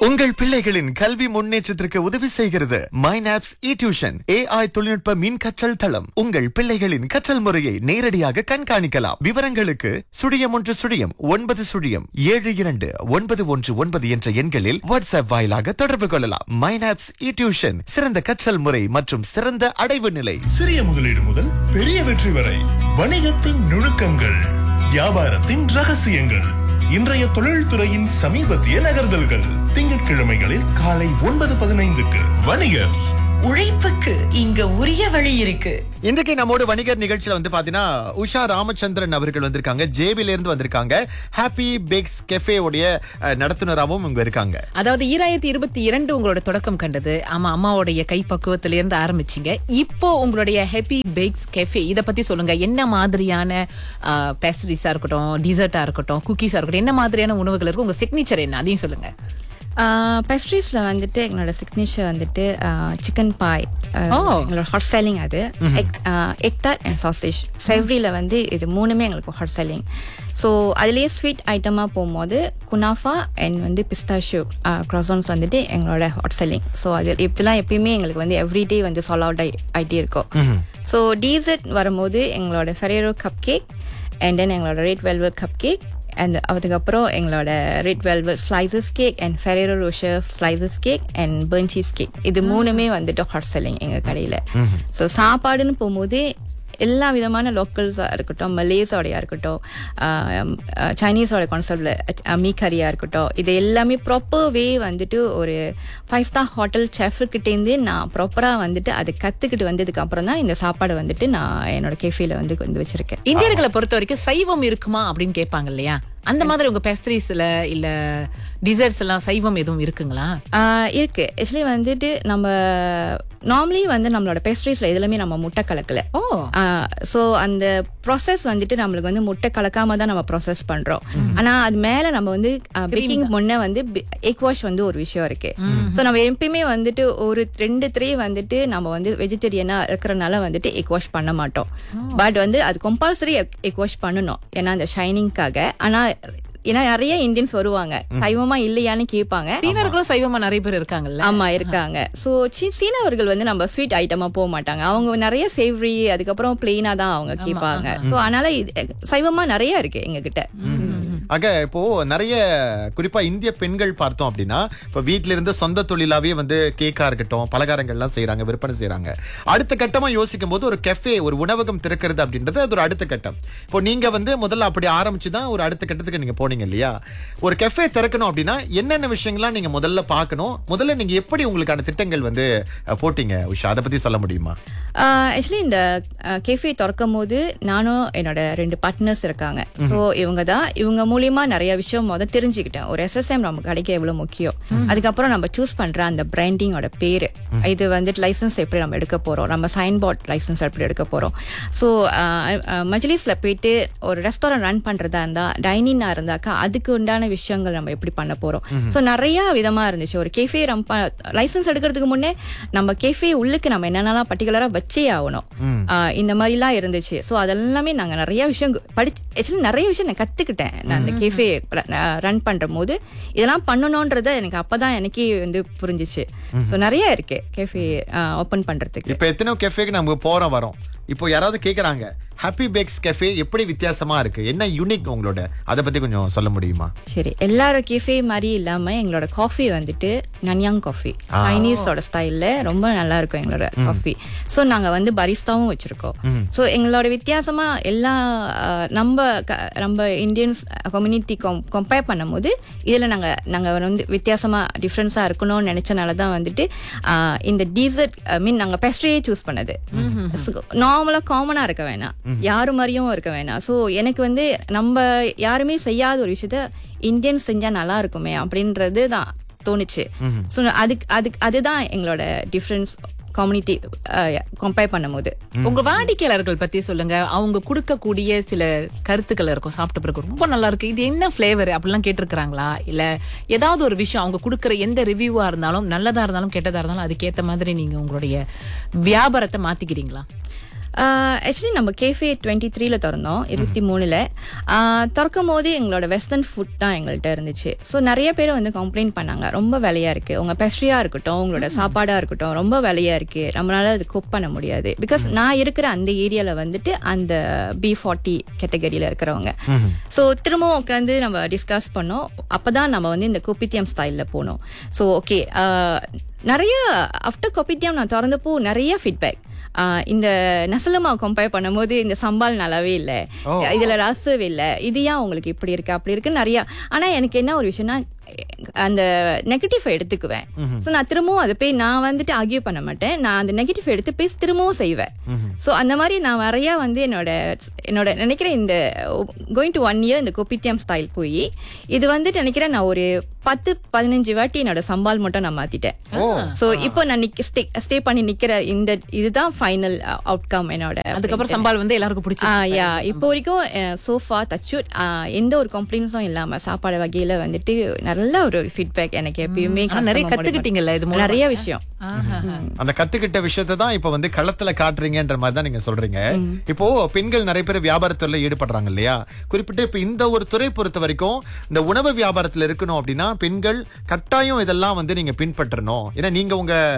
உங்கள் பிள்ளைகளின் கல்வி முன்னேற்றத்திற்கு உதவி செய்கிறது மைனாப்ஸ் இ டியூஷன் ஏஐ தொழில்நுட்ப மின் கற்றல் தளம் உங்கள் பிள்ளைகளின் கற்றல் முறையை நேரடியாக கண்காணிக்கலாம் விவரங்களுக்கு சுழியம் ஒன்று சுழியம் ஒன்பது சுழியம் ஏழு இரண்டு ஒன்பது ஒன்று ஒன்பது என்ற எண்களில் வாட்ஸ்அப் வாயிலாக தொடர்பு கொள்ளலாம் மைனாப்ஸ் இ டியூஷன் சிறந்த கற்றல் முறை மற்றும் சிறந்த அடைவு நிலை சிறிய முதலீடு முதல் பெரிய வெற்றி வரை வணிகத்தின் நுணுக்கங்கள் வியாபாரத்தின் ரகசியங்கள் இன்றைய தொழில்துறையின் சமீபத்திய நகர்தல்கள் திங்கட்கிழமைகளில் காலை ஒன்பது பதினைந்துக்கு வணிகர் உழைப்புக்கு இங்க உரிய வழி இருக்கு இன்றைக்கு நம்மோட வணிகர் நிகழ்ச்சியில வந்து பாத்தீங்கன்னா உஷா ராமச்சந்திரன் அவர்கள் வந்திருக்காங்க ஜேபில இருந்து வந்திருக்காங்க ஹாப்பி பேக்ஸ் கெஃபே உடைய அஹ், நடத்துனராகவும் இங்க இருக்காங்க அதாவது ஈராயிரத்தி இருபத்தி இரண்டு உங்களோட தொடக்கம் கண்டது ஆமா அம்மாவுடைய கைப்பக்குவத்தில இருந்து ஆரம்பிச்சீங்க இப்போ உங்களுடைய ஹாப்பி பேக்ஸ் கெஃபே இத பத்தி சொல்லுங்க என்ன மாதிரியான பேஸ்ட்ரிஸா இருக்கட்டும் டிசர்ட்டா இருக்கட்டும் குக்கீஸா இருக்கட்டும் என்ன மாதிரியான உணவுகள் இருக்கு உங்க சிக்னேச்சர் என்ன அதையும் சொல்லுங்க பெஸ்ட்ரீஸில் வந்துட்டு எங்களோட சிக்னேச்சர் வந்துட்டு சிக்கன் பாய் ஓ. எங்களோட ஹாட் செல்லிங் அது எக் டாட் அண்ட் சாசேஜ் செவ்ரியில் வந்து இது மூணுமே எங்களுக்கு ஹாட் செல்லிங் ஸோ அதுலேயே ஸ்வீட் ஐட்டமாக போகும்போது குனாஃபா அண்ட் வந்து பிஸ்தாஷியோ க்ராசோன்ஸ் வந்துட்டு எங்களோட ஹாட் செல்லிங் ஸோ அது இப்படிலாம் எப்பயுமே எங்களுக்கு வந்து எவ்ரிடே வந்து சால் அவுட் ஆகிட்டே இருக்கும் ஸோ டீசர்ட் வரும்போது எங்களோட Ferrero cupcake and then எங்களோட red velvet cupcake and அதுக்கப்புறம் எங்களோட red velvet slices cake and Ferrero Rocher slices cake and burn cheesecake இது மூணுமே வந்துட்டு ஹாட் செல்லிங் எங்கள் கடையில் ஸோ சாப்பாடுன்னு போகும்போது எல்லா விதமான லோக்கல்ஸாக இருக்கட்டும் மலேஸோடையா இருக்கட்டும் சைனீஸோட கான்செப்டில் மீ கறியாக இருக்கட்டும் இது எல்லாமே ப்ராப்பர் வே வந்துட்டு ஒரு ஃபைவ் ஸ்டார் ஹோட்டல் செஃப்கிட்டேருந்து நான் ப்ராப்பராக வந்துட்டு அதை கற்றுக்கிட்டு வந்ததுக்கு அப்புறம் தான் இந்த சாப்பாடை வந்துட்டு நான் என்னோட கேஃபேல வந்து கொண்டு வச்சிருக்கேன் இந்தியர்களை பொறுத்த வரைக்கும் சைவம் இருக்குமா அப்படின்னு கேட்பாங்க இல்லையா அந்த மாதிரி உங்க பேஸ்ட்ரிஸ்ல இல்ல டிசர்ட்ஸ் எல்லாம் சைவம் எதுவும் இருக்குங்களா ஆஹ் இருக்கு ஆக்சுவலி வந்துட்டு நம்ம நார்மலி வந்து நம்மளோட பேஸ்ட்ரீஸ்ல எதுலையுமே நம்ம முட்டை கலக்கல ஓ ஸோ அந்த ப்ராசஸ் வந்துட்டு நம்மளுக்கு வந்து முட்டை கலக்காம தான் நம்ம ப்ராசஸ் பண்றோம் ஆனா அது மேல நம்ம வந்து பேக்கிங் முன்ன வந்து எக் வாஷ் வந்து ஒரு விஷயம் இருக்கு ஸோ நம்ம எப்பயுமே வந்துட்டு ஒரு ரெண்டு த்ரீ வந்துட்டு நம்ம வந்து வெஜிடேரியனா இருக்கிறனால வந்துட்டு எக் வாஷ் பண்ண மாட்டோம் பட் வந்து அது கம்பல்சரி எக் வாஷ் பண்ணணும் ஏன்னா அந்த ஷைனிங்காக ஆனா ஏன்னா நிறைய இந்தியன்ஸ் வருவாங்க சைவமா இல்லையான்னு கேட்பாங்க சீனர்களும் சைவமா நிறைய பேர் இருக்காங்கல்ல ஆமா இருக்காங்க சோ சீனவர்கள் வந்து நம்ம ஸ்வீட் ஐட்டமா போக மாட்டாங்க அவங்க நிறைய சேவ்ரி அதுக்கப்புறம் பிளெயினா தான் அவங்க கேட்பாங்க சோ அதனால இது- சைவமா நிறைய இருக்கு எங்க கிட்ட ஆக இப்போ நிறைய குறிப்பா இந்திய பெண்கள் பார்த்தோம் அப்படின்னா இப்ப வீட்ல இருந்து சொந்த தொழிலாவே வந்து கேக்கா இருக்கட்டும் பலகாரங்கள்லாம் செய்றாங்க விற்பனை செய்றாங்க அடுத்த கட்டமா யோசிக்கும் போது ஒரு கெஃபே ஒரு உணவகம் திறக்கிறது அப்படின்றது அது ஒரு அடுத்த கட்டம் இப்போ நீங்க வந்து முதல்ல அப்படி ஆரம்பிச்சு தான் ஒரு அடுத்த கட்டத்துக்கு நீங்க போனீங்க இல்லையா ஒரு கெஃபே திறக்கணும் அப்படின்னா என்னென்ன விஷயங்கள்லாம் நீங்க முதல்ல பார்க்கணும் முதல்ல நீங்க எப்படி உங்களுக்கான திட்டங்கள் வந்து அஹ், போட்டீங்க உஷா அதை பத்தி சொல்ல முடியுமா ஆக்சுவலி இந்த கேஃபே திறக்கும் போது நானும் என்னோட ரெண்டு பார்ட்னர்ஸ் இருக்காங்க ஸோ இவங்க தான் இவங்க மூலியமா நிறைய விஷயம் முத தெரிஞ்சுக்கிட்டேன் ஒரு எஸ்எஸ்எம் நம்ம கிடைக்க எவ்வளவு முக்கியம் அதுக்கப்புறம் நம்ம சூஸ் பண்ற அந்த பிராண்டிங்கோட பேரு இது வந்துட்டு லைசன்ஸ் எப்படி நம்ம எடுக்க போறோம் நம்ம சைன் போர்ட் லைசன்ஸ் எப்படி எடுக்க போறோம் ஸோ மஜ்லிஸ்ல போயிட்டு ஒரு ரெஸ்டாரண்ட் ரன் பண்றதா இருந்தா டைனிங்கா இருந்தாக்கா அதுக்கு உண்டான விஷயங்கள் நம்ம எப்படி பண்ண போறோம் ஸோ நிறைய விதமா இருந்துச்சு ஒரு கேஃபே ரன் லைசன்ஸ் எடுக்கிறதுக்கு முன்னே நம்ம கேஃபே உள்ளுக்கு நம்ம என்னென்னலாம் பர்டிகுலரா வச்சே ஆகணும் ஆஹ் இந்த மாதிரிலாம் இருந்துச்சு ஸோ அதெல்லாமே நாங்க நிறைய விஷயம் படிச்சு ஆக்சுவலி நிறைய விஷயம் நான் கத்துக்கிட்டேன் நான் அந்த கேஃபே ரன் பண்ற போது இதெல்லாம் பண்ணணும்ன்றத எனக்கு அப்பதான் எனக்கே வந்து புரிஞ்சுச்சு ஸோ நிறைய இருக்கு கேஃபே ஓபன் பண்றதுக்கு இப்ப எத்தனையோ கெஃபேக்கு நம்ம போறோம் வரோம் இப்போ யாராவது கேக்குறாங்க ஹாப்பி பேக்ஸ் கெஃபே எப்படி வித்தியாசமா இருக்கு என்ன யூனிக் உங்களோட அதை பத்தி கொஞ்சம் சொல்ல முடியுமா சரி எல்லாரும் கேஃபே மாதிரி இல்லாம எங்களோட காஃபி வந்துட்டு நன்யாங் காஃபி சைனீஸோட ஸ்டைல்ல ரொம்ப நல்லா இருக்கும் எங்களோட காஃபி ஸோ நாங்க வந்து பரிஸ்தாவும் வச்சிருக்கோம் ஸோ எங்களோட வித்தியாசமா எல்லா அஹ், நம்ம க- நம்ம இந்தியன்ஸ் கம்யூனிட்டி கம்பேர் பண்ணும்போது இதுல நாங்க நாங்க வந்து வித்தியாசமா டிஃப்ரென்ஸா இருக்கணும்னு நினைச்சனால தான் வந்துட்டு அஹ், இந்த டீசர்ட் ஐ மீன் நாங்க பெஸ்ட்ரியே சூஸ் பண்ணது நார்மலா காமனா இருக்க வேணாம் யாரு மாதிரியும் இருக்க வேணாம் ஸோ எனக்கு வந்து நம்ம யாருமே செய்யாத ஒரு விஷயத்த இந்தியன் செஞ்சா நல்லா இருக்குமே அப்படின்றது தான் தோணுச்சு ஸோ அதுக்கு அதுக்கு அதுதான் எங்களோட டிஃப்ரென்ஸ் கம்யூனிட்டி கம்பேர் பண்ணும்போது உங்க வாடிக்கையாளர்கள் பத்தி சொல்லுங்க அவங்க கொடுக்கக்கூடிய சில கருத்துக்கள் இருக்கும் சாப்பிட்ட பிறகு ரொம்ப நல்லா இருக்கு இது என்ன ஃபிளேவர் அப்படிலாம் கேட்டிருக்காங்களா இல்ல ஏதாவது ஒரு விஷயம் அவங்க கொடுக்குற எந்த ரிவ்யூவா இருந்தாலும் நல்லதா இருந்தாலும் கெட்டதா இருந்தாலும் அதுக்கேத்த மாதிரி நீங்க உங்களுடைய வியாபாரத்தை மாத்திக்கிறீங்களா ஆக்சுவலி நம்ம கேஃபே டுவெண்ட்டி த்ரீல திறந்தோம் இருபத்தி மூணுல திறக்கும் போது எங்களோட வெஸ்டர்ன் ஃபுட் தான் எங்கள்கிட்ட இருந்துச்சு ஸோ நிறைய பேர் வந்து கம்ப்ளைண்ட் பண்ணாங்க ரொம்ப விலையா இருக்கு உங்க பெஸ்ட்ரியா இருக்கட்டும் உங்களோட சாப்பாடா இருக்கட்டும் ரொம்ப விலையா இருக்கு நம்மளால அது குக் பண்ண முடியாது பிகாஸ் நான் இருக்கிற அந்த ஏரியால வந்துட்டு அந்த பி ஃபார்ட்டி கேட்டகரியில இருக்கிறவங்க ஸோ திரும்பவும் உட்காந்து நம்ம டிஸ்கஸ் பண்ணோம் அப்பதான் நம்ம வந்து இந்த குப்பித்தியம் ஸ்டைல்ல போனோம் ஸோ ஓகே நிறைய ஆஃப்டர் கொப்பித்தியம் நான் திறந்தப்போ நிறைய ஃபீட்பேக் இந்த நசலமா கம்பேர் பண்ணும்போது இந்த சம்பால் நல்லாவே இல்லை இதுல ரசம் இல்லை இது ஏன் உங்களுக்கு இப்படி இருக்கு அப்படி இருக்கு நிறைய ஆனா எனக்கு என்ன ஒரு விஷயம்னா அந்த நெகட்டிவ் எடுத்துக்குவேன் ஸோ நான் திரும்பவும் அதை போய் நான் வந்துட்டு ஆர்கியூ பண்ண மாட்டேன் நான் அந்த நெகட்டிவ் எடுத்து போய் திரும்பவும் செய்வேன் ஸோ அந்த மாதிரி நான் நிறைய வந்து என்னோட என்னோட நினைக்கிறேன் இந்த கோயிங் டு ஒன் இயர் இந்த கொப்பித்தியம் ஸ்டைல் போய் இது வந்துட்டு நினைக்கிறேன் நான் ஒரு பத்து பதினஞ்சு வாட்டி என்னோட சம்பால் மட்டும் நான் மாத்திட்டேன் ஸோ இப்போ நான் நிக்க ஸ்டே ஸ்டே பண்ணி நிக்கிற இந்த இதுதான் ஃபைனல் அவுட்கம் என்னோட அதுக்கப்புறம் சம்பால் வந்து எல்லாருக்கும் பிடிச்சி ஆ யா இப்போ வரைக்கும் சோஃபா தச்சுட் எந்த ஒரு கம்ப்ளைண்ட்ஸும் இல்லாம சாப்பாடு வகையில வந்துட்டு நல்ல ஒரு ஃபீட்பேக் எனக்கு எப்பயுமே ஆனா நிறைய customer கத்துக்கிட்டீங்கல்ல இது மூலமா? நிறைய விஷயம் அந்த கத்துக்கிட்ட விஷயத்தை தான் இப்ப வந்து களத்துல காட்டுறீங்கன்ற மாதிரி தான் நீங்க சொல்றீங்க இப்போ பெண்கள் நிறைய பேர் வியாபாரத்துல ஈடுபடுறாங்க இல்லையா குறிப்பிட்டு இப்ப இந்த ஒரு துறை பொறுத்த வரைக்கும் இந்த உணவு வியாபாரத்துல இருக்கணும் அப்படின்னா பெண்கள் கட்டாயம் இதெல்லாம் வந்து நீங்க பின்பற்றணும் ஏன்னா நீங்க உங்க